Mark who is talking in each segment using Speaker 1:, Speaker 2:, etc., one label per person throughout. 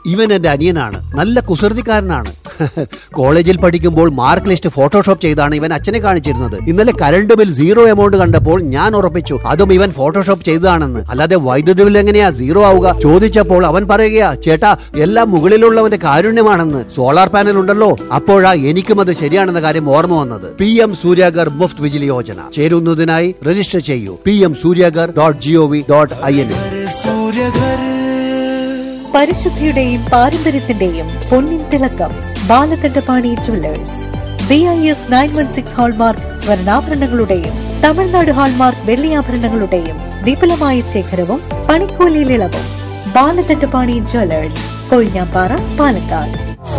Speaker 1: ഇവൻ എന്റെ അനിയനാണ് നല്ല കുസൃതിക്കാരനാണ് കോളേജിൽ പഠിക്കുമ്പോൾ മാർക്ക് ലിസ്റ്റ് ഫോട്ടോഷോപ്പ് ചെയ്താണ് ഇവൻ അച്ഛനെ കാണിച്ചിരുന്നത് ഇന്നലെ കറണ്ട് ബിൽ സീറോ എമൗണ്ട് കണ്ടപ്പോൾ ഞാൻ ഉറപ്പിച്ചു അതും ഇവൻ ഫോട്ടോഷോപ്പ് ചെയ്തതാണെന്ന് അല്ലാതെ വൈദ്യുതി ബിൽ എങ്ങനെയാ സീറോ ആവുക ചോദിച്ചപ്പോൾ അവൻ പറയുകയാ ചേട്ടാ എല്ലാം മുകളിലുള്ളവന്റെ കാരുണ്യമാണെന്ന് സോളാർ പാനൽ ഉണ്ടല്ലോ അപ്പോഴാ എനിക്കും അത് ശരിയാണെന്ന കാര്യം ഓർമ്മ വന്നത് പി എം സൂര്യാഗർ മുഫ്ത് വിജിലി യോജന ചേരുന്നതിനായി രജിസ്റ്റർ ചെയ്യൂ P M Suryaghar dot G O V dot I N
Speaker 2: പരിശുദ്ധിയുടെയും പാരമ്പര്യത്തിന്റെയും പൊന്നിൻ തിളക്കം Balakanthapani jewellers B I S nine one six hallmark സ്വർണ്ണാഭരണങ്ങളുടെയും തമിഴ്നാട് ഹാൾമാർക്ക് വെള്ളിയാഭരണങ്ങളുടെയും വിപുലമായ ശേഖരവും പണിക്കൂലിയിൽ ഇളവും Balakanthapani jewellers Kozhinjampara Palakkad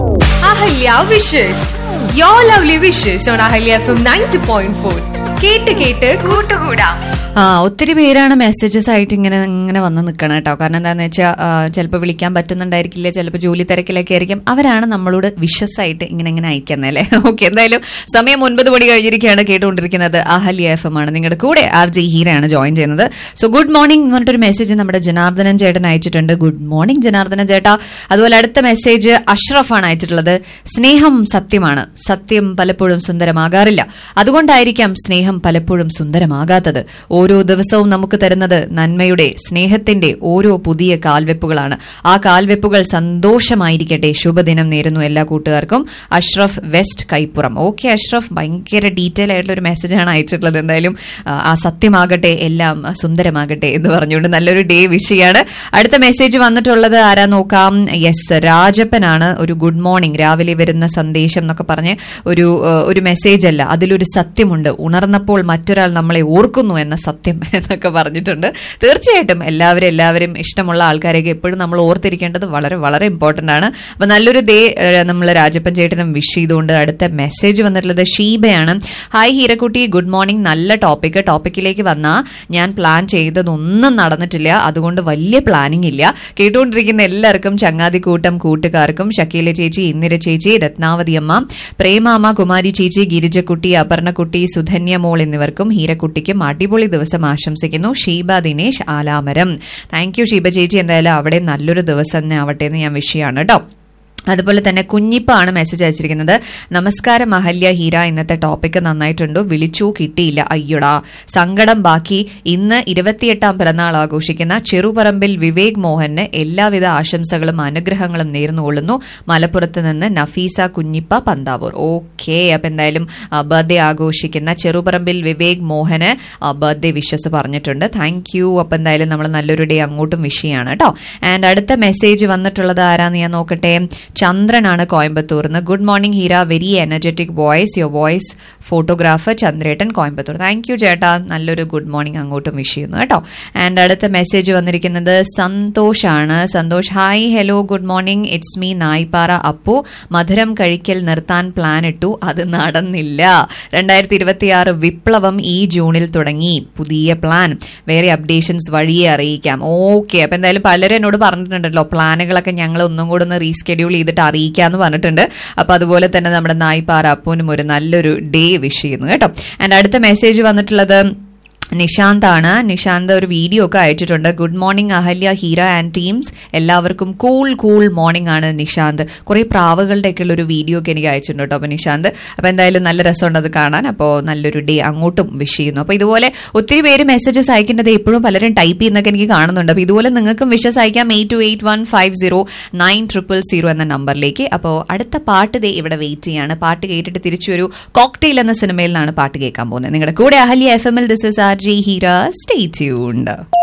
Speaker 3: Ahalya wishes you lovely wishes on Ahalya F M ninety point four കേട്ട് കേട്ട് കൂട്ടുകൂടാം
Speaker 4: ആ ഒത്തിരി പേരാണ് മെസ്സേജസ് ആയിട്ട് ഇങ്ങനെ ഇങ്ങനെ വന്ന് നിൽക്കണം കേട്ടോ കാരണം എന്താണെന്ന് വെച്ചാൽ ചിലപ്പോൾ വിളിക്കാൻ പറ്റുന്നുണ്ടായിരിക്കില്ല ചിലപ്പോൾ ജോലി തിരക്കിലൊക്കെ ആയിരിക്കും അവരാണ് നമ്മളോട് വിഷസ് ആയിട്ട് ഇങ്ങനെ ഇങ്ങനെ അയക്കുന്നത് അല്ലേ ഓക്കെ എന്തായാലും സമയം ഒൻപത് മണി കഴിഞ്ഞിരിക്കുകയാണ് കേട്ടുകൊണ്ടിരിക്കുന്നത് അഹല്യ എഫ് എം ആണ് നിങ്ങളുടെ കൂടെ ആർ ജി ഹീരയാണ് ജോയിൻ ചെയ്യുന്നത് സോ ഗുഡ് മോർണിംഗ് എന്ന് പറഞ്ഞിട്ടൊരു മെസ്സേജ് നമ്മുടെ ജനാർദ്ദനൻ ചേട്ടൻ അയച്ചിട്ടുണ്ട് ഗുഡ് മോർണിംഗ് ജനാർദ്ദനൻ ചേട്ടാ അതുപോലെ അടുത്ത മെസ്സേജ് അഷ്റഫാണ് അയച്ചിട്ടുള്ളത് സ്നേഹം സത്യമാണ് സത്യം പലപ്പോഴും സുന്ദരമാകാറില്ല അതുകൊണ്ടായിരിക്കാം സ്നേഹം പലപ്പോഴും സുന്ദരമാകാത്തത് ഓരോ ദിവസവും നമുക്ക് തരുന്നത് നന്മയുടെ സ്നേഹത്തിന്റെ ഓരോ പുതിയ കാൽവെപ്പുകളാണ് ആ കാൽവെപ്പുകൾ സന്തോഷമായിരിക്കട്ടെ ശുഭദിനം നേരുന്നു എല്ലാ കൂട്ടുകാർക്കും അഷ്റഫ് വെസ്റ്റ് കൈപ്പുറം ഓക്കെ അഷ്റഫ് ഭയങ്കര ഡീറ്റെയിൽ ആയിട്ടുള്ള ഒരു മെസ്സേജാണ് അയച്ചിട്ടുള്ളത് എന്തായാലും ആ, ആ സത്യമാകട്ടെ എല്ലാം സുന്ദരമാകട്ടെ എന്ന് പറഞ്ഞുകൊണ്ട് നല്ലൊരു ഡേ വിഷയാണ് അടുത്ത മെസ്സേജ് വന്നിട്ടുള്ളത് ആരാ നോക്കാം യെസ് രാജപ്പനാണ് ഒരു ഗുഡ് മോർണിംഗ് രാവിലെ വരുന്ന സന്ദേശം എന്നൊക്കെ പറഞ്ഞ് ഒരു ആ, ഒരു മെസ്സേജ് അല്ല അതിലൊരു സത്യമുണ്ട് ഉണർന്നപ്പോൾ മറ്റൊരാൾ നമ്മളെ ഓർക്കുന്നു എന്ന സത്യം എന്നൊക്കെ പറഞ്ഞിട്ടുണ്ട് തീർച്ചയായിട്ടും എല്ലാവരും എല്ലാവരും ഇഷ്ടമുള്ള ആൾക്കാരെയൊക്കെ എപ്പോഴും നമ്മൾ ഓർത്തിരിക്കേണ്ടത് വളരെ വളരെ ഇമ്പോർട്ടന്റ് ആണ് അപ്പൊ നല്ലൊരു ഡേ നമ്മൾ രാജപ്പൻ ചേട്ടനും വിഷ് ചെയ്തുകൊണ്ട് അടുത്ത മെസ്സേജ് വന്നിട്ടുള്ളത് ഷീബയാണ് ഹായ് ഹീരക്കുട്ടി ഗുഡ് മോർണിംഗ് നല്ല ടോപ്പിക് ടോപ്പിക്കിലേക്ക് വന്നാ ഞാൻ പ്ലാൻ ചെയ്തതൊന്നും നടന്നിട്ടില്ല അതുകൊണ്ട് വലിയ പ്ലാനിങ് ഇല്ല കേട്ടുകൊണ്ടിരിക്കുന്ന എല്ലാവർക്കും ചങ്ങാതിക്കൂട്ടം കൂട്ടുകാർക്കും ഷക്കീല ചേച്ചി ഇന്ദിര ചേച്ചി രത്നാവതി അമ്മ പ്രേമാമ്മ കുമാരി ചേച്ചി ഗിരിജക്കുട്ടി അപർണക്കുട്ടി സുധന്യ മോൾ എന്നിവർക്കും ഹീരക്കുട്ടിക്കും അടിപൊളി ദിവസം ആശംസിക്കുന്നു ഷീബ ദിനേശ് ആലാമരം താങ്ക് യു ഷീബ ചേച്ചി എന്തായാലും അവിടെ നല്ലൊരു ദിവസം തന്നെ ആവട്ടെ എന്ന് ഞാൻ വിഷയമാണ് കേട്ടോ അതുപോലെ തന്നെ കുഞ്ഞിപ്പാണ് മെസ്സേജ് അയച്ചിരിക്കുന്നത് നമസ്കാരം അഹല്യ ഹീര ഇന്നത്തെ ടോപ്പിക് നന്നായിട്ടുണ്ട് വിളിച്ചു കിട്ടിയില്ല അയ്യോടാ സങ്കടം ബാക്കി ഇന്ന് ഇരുപത്തിയെട്ടാം പിറന്നാൾ ആഘോഷിക്കുന്ന ചെറുപറമ്പിൽ വിവേക് മോഹന് എല്ലാവിധ ആശംസകളും അനുഗ്രഹങ്ങളും നേർന്നുകൊള്ളുന്നു മലപ്പുറത്ത് നിന്ന് നഫീസ കുഞ്ഞിപ്പ പന്താവൂർ ഓക്കെ അപ്പൊ എന്തായാലും ബർത്ത്ഡേ ആഘോഷിക്കുന്ന ചെറുപറമ്പിൽ വിവേക് മോഹന് ബർത്ത്ഡേ വിഷസ് പറഞ്ഞിട്ടുണ്ട് താങ്ക് യു അപ്പൊ എന്തായാലും നമ്മൾ നല്ലൊരു ഡേ അങ്ങോട്ടും വിഷയാണ് കേട്ടോ ആൻഡ് അടുത്ത മെസ്സേജ് വന്നിട്ടുള്ളത് ആരാന്ന് ഞാൻ നോക്കട്ടെ ചന്ദ്രനാണ് കോയമ്പത്തൂർന്ന് good morning Heera very energetic voice your voice photographer ചന്ദ്രേട്ടൻ കോയമ്പത്തൂർ താങ്ക് യു ചേട്ടാ നല്ലൊരു ഗുഡ് മോർണിംഗ് അങ്ങോട്ടും വിഷ് ചെയ്യുന്നു കേട്ടോ ആൻഡ് അടുത്ത മെസ്സേജ് വന്നിരിക്കുന്നത് സന്തോഷാണ് Santhosh hi hello good morning it's me Naippara Appu മധുരം കഴിക്കൽ നിർത്താൻ പ്ലാൻ ഇട്ടു അത് നടന്നില്ല രണ്ടായിരത്തി ഇരുപത്തിയാറ് വിപ്ലവം ഈ ജൂണിൽ തുടങ്ങി പുതിയ പ്ലാൻ വേറെ അപ്ഡേഷൻസ് വഴിയെ അറിയിക്കാം ഓക്കെ അപ്പൊ എന്തായാലും പലരും എന്നോട് പറഞ്ഞിട്ടുണ്ടല്ലോ പ്ലാനുകളൊക്കെ ഞങ്ങൾ ഒന്നും കൂടെ ഒന്ന് റീസ്കെഡ്യൂൾ ചെയ്തിട്ട് അറിയിക്കാന്ന് പറഞ്ഞിട്ടുണ്ട് അപ്പൊ അതുപോലെ തന്നെ നമ്മുടെ നായ്പാറ അപ്പൂനും ഒരു നല്ലൊരു ഡേ വിഷ് ചെയ്യുന്നു കേട്ടോ ആൻഡ് അടുത്ത മെസ്സേജ് വന്നിട്ടുള്ളത് നിഷാന്ത് ആണ് നിഷാന്ത് ഒരു വീഡിയോ ഒക്കെ അയച്ചിട്ടുണ്ട് good morning Ahalya Heera and teams എല്ലാവർക്കും കൂൾ കൂൾ മോർണിംഗ് ആണ് നിഷാന്ത് കുറെ പ്രാവുകളുടെ ഒക്കെ ഉള്ള ഒരു വീഡിയോ ഒക്കെ എനിക്ക് അയച്ചിട്ടുണ്ട് കേട്ടോ അപ്പൊ നിഷാന്ത് അപ്പൊ എന്തായാലും നല്ല രസമുണ്ട് അത് കാണാൻ അപ്പോൾ നല്ലൊരു ഡേ അങ്ങോട്ടും വിഷ് ചെയ്യുന്നു അപ്പൊ ഇതുപോലെ ഒത്തിരി പേര് മെസ്സേജസ് അയക്കേണ്ടത് എപ്പോഴും പലരും ടൈപ്പ് ചെയ്യുന്നൊക്കെ എനിക്ക് കാണുന്നുണ്ട് അപ്പൊ ഇതുപോലെ നിങ്ങൾക്കും വിഷസ് അയക്കാം eight two eight one five zero nine triple zero എന്ന നമ്പറിലേക്ക് അപ്പോൾ അടുത്ത പാട്ട് ദേ ഇവിടെ വെയിറ്റ് ചെയ്യാണ് പാട്ട് കേട്ടിട്ട് തിരിച്ചു ഒരു കോക്ടെയിൽ എന്ന സിനിമയിൽ നിന്നാണ് പാട്ട് കേൾക്കാൻ പോകുന്നത് നിങ്ങളുടെ കൂടെ Ahalya F M L this is R G Heera stay tuned